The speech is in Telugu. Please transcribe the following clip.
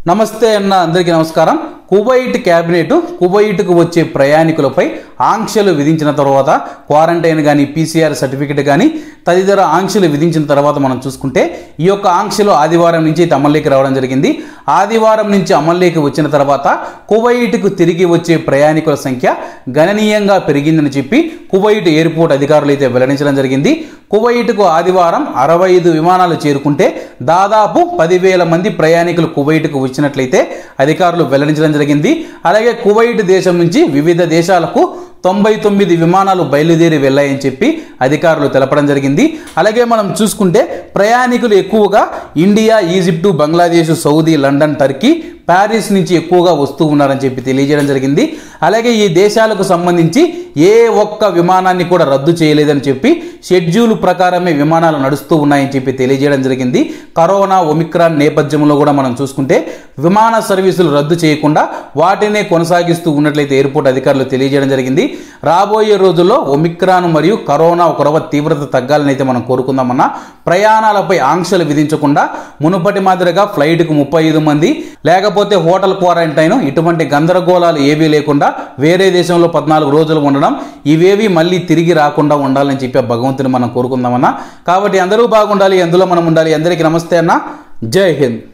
నమస్తే అన్న అందరికీ నమస్కారం కువైట్ క్యాబినెట్ కువైట్కు వచ్చే ప్రయాణికులపై ఆంక్షలు విధించిన తర్వాత క్వారంటైన్ కానీ పీసీఆర్ సర్టిఫికెట్ కానీ తదితర ఆంక్షలు విధించిన తర్వాత మనం చూసుకుంటే ఈ యొక్క ఆంక్షలు ఆదివారం నుంచి అయితే అమల్లోకి రావడం జరిగింది ఆదివారం నుంచి అమల్లోకి వచ్చిన తర్వాత కువైట్కు తిరిగి వచ్చే ప్రయాణికుల సంఖ్య గణనీయంగా పెరిగిందని చెప్పి కువైట్ ఎయిర్పోర్ట్ అధికారులు అయితే వెల్లడించడం జరిగింది కువైట్కు ఆదివారం అరవై ఐదు విమానాలు చేరుకుంటే దాదాపు పదివేల మంది ప్రయాణికులు కువైట్కు వచ్చినట్లయితే అధికారులు వెల్లడించడం జరిగింది అలాగే కువైట్ దేశం నుంచి వివిధ దేశాలకు తొంభై తొమ్మిది విమానాలు బయలుదేరి వెళ్ళాయని చెప్పి అధికారులు తెలపడం జరిగింది అలాగే మనం చూసుకుంటే ప్రయాణికులు ఎక్కువగా India Egypt Bangladesh Saudi London Turkey Paris నుంచి ఎక్కువగా వస్తూ ఉన్నారని చెప్పి తెలియజేయడం జరిగింది అలాగే ఈ దేశాలకు సంబంధించి ఏ ఒక్క విమానాన్ని కూడా రద్దు చేయలేదని చెప్పి షెడ్యూల్ ప్రకారమే విమానాలు నడుస్తూ ఉన్నాయని చెప్పి తెలియజేయడం జరిగింది కరోనా ఒమిక్రాన్ నేపథ్యంలో కూడా మనం చూసుకుంటే విమాన సర్వీసులు రద్దు చేయకుండా వాటినే కొనసాగిస్తూ ఉన్నట్లయితే ఎయిర్పోర్ట్ అధికారులు తెలియజేయడం జరిగింది రాబోయే రోజుల్లో ఒమిక్రాన్ మరియు కరోనా ఒకరవ తీవ్రత తగ్గాలని అయితే మనం కోరుకుందామన్నా ప్రయాణాలపై ఆంక్షలు విధించకుండా మునుపటి మాదిరిగా ఫ్లైట్కు ముప్పై ఐదు మంది లేకపోతే హోటల్ క్వారంటైన్ ఇటువంటి గందరగోళాలు ఏవీ లేకుండా వేరే దేశంలో పద్నాలుగు రోజులు ఉండడం ఇవేవి మళ్ళీ తిరిగి రాకుండా ఉండాలని చెప్పి ఆ భగవంతుని మనం కోరుకుందామన్నా కాబట్టి అందరూ బాగుండాలి ఎందులో మనం ఉండాలి అందరికీ నమస్తే అన్న జై హింద్